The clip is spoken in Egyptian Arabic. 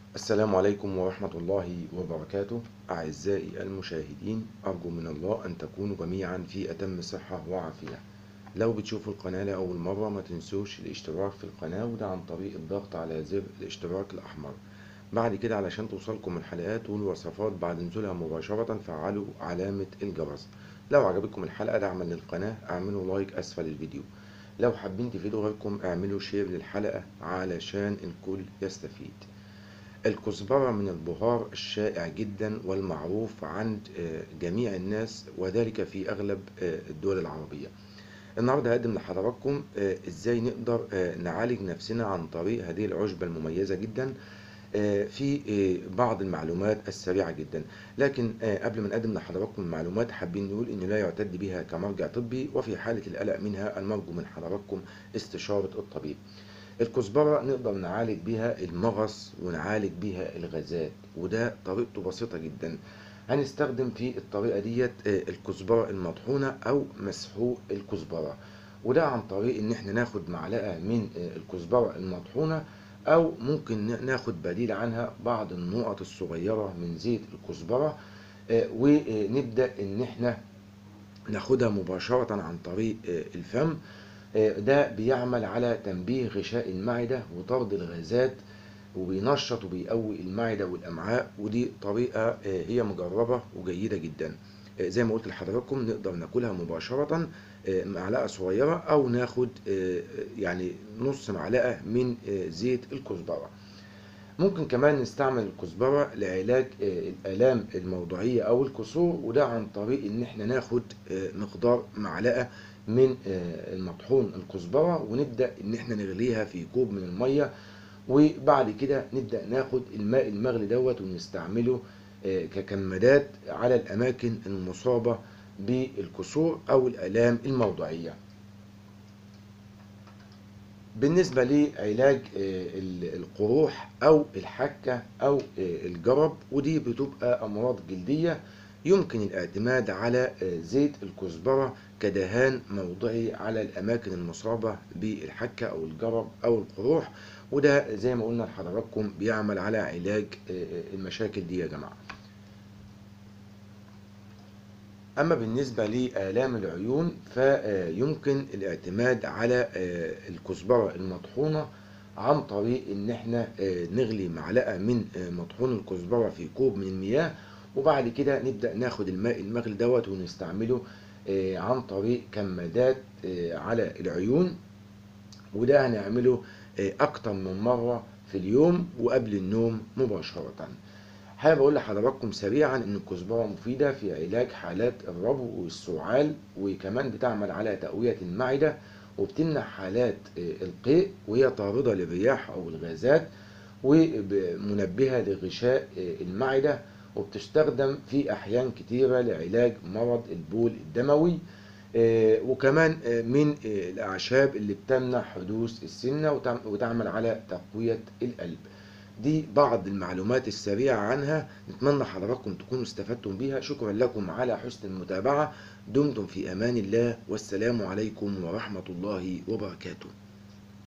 السلام عليكم ورحمة الله وبركاته أعزائي المشاهدين أرجو من الله أن تكونوا جميعا في أتم صحة وعافية لو بتشوفوا القناة لأول مرة ما تنسوش الاشتراك في القناة وده عن طريق الضغط على زر الاشتراك الأحمر بعد كده علشان توصلكم الحلقات والوصفات بعد نزولها مباشرة فعلوا علامة الجرس لو عجبتكم الحلقة دعما للقناة اعملوا لايك أسفل الفيديو لو حابين تفيدوا غيركم اعملوا شير للحلقة علشان الكل يستفيد الكزبرة من البهار الشائع جدا والمعروف عند جميع الناس وذلك في أغلب الدول العربية النهاردة هقدم لحضراتكم ازاي نقدر نعالج نفسنا عن طريق هذه العشبة المميزة جدا في بعض المعلومات السريعة جدا لكن قبل ما نقدم لحضراتكم المعلومات حابين نقول انه لا يعتد بها كمرجع طبي وفي حالة القلق منها المرجو من حضراتكم استشارة الطبيب الكزبرة نقدر نعالج بيها المغص ونعالج بيها الغازات وده طريقته بسيطة جدا هنستخدم في الطريقة ديت الكزبرة المطحونة أو مسحوق الكزبرة وده عن طريق إن احنا ناخد معلقة من الكزبرة المطحونة أو ممكن ناخد بديل عنها بعض النقط الصغيرة من زيت الكزبرة ونبدأ إن احنا ناخدها مباشرة عن طريق الفم ده بيعمل على تنبيه غشاء المعدة وطرد الغازات وبينشط وبيقوي المعدة والأمعاء ودي طريقة هي مجربة وجيدة جدا زي ما قلت لحضراتكم نقدر ناكلها مباشرة معلقة صغيرة أو ناخد يعني نص معلقة من زيت الكزبرة ممكن كمان نستعمل الكزبرة لعلاج الآلام الموضعية أو الكسور وده عن طريق إن احنا ناخد مقدار معلقة من المطحون الكزبرة ونبدأ إن احنا نغليها في كوب من المية وبعد كده نبدأ ناخد الماء المغلي دوت ونستعمله ككمادات على الأماكن المصابة بالكسور أو الآلام الموضعية بالنسبة لعلاج القروح أو الحكة أو الجرب ودي بتبقى أمراض جلدية يمكن الاعتماد على زيت الكزبرة كدهان موضعي على الأماكن المصابة بالحكة أو الجرب أو القروح وده زي ما قلنا لحضراتكم بيعمل على علاج المشاكل دي يا جماعة أما بالنسبة لآلام العيون فيمكن الاعتماد على الكزبرة المطحونة عن طريق إن احنا نغلي معلقة من مطحون الكزبرة في كوب من المياه وبعد كده نبدأ ناخد الماء المغلي دوت ونستعمله عن طريق كمادات على العيون وده هنعمله أكتر من مرة في اليوم وقبل النوم مباشرة حابب أقول لحضراتكم سريعا إن الكزبرة مفيدة في علاج حالات الربو والسعال وكمان بتعمل على تقوية المعدة وبتمنع حالات القيء وهي طاردة للرياح أو الغازات ومنبهة لغشاء المعدة وبتستخدم في أحيان كتيرة لعلاج مرض البول الدموي وكمان من الأعشاب اللي بتمنع حدوث السمنة وتعمل على تقوية القلب دي بعض المعلومات السريعة عنها نتمنى حضراتكم تكونوا استفدتم بيها شكرا لكم على حسن المتابعة دمتم في أمان الله والسلام عليكم ورحمة الله وبركاته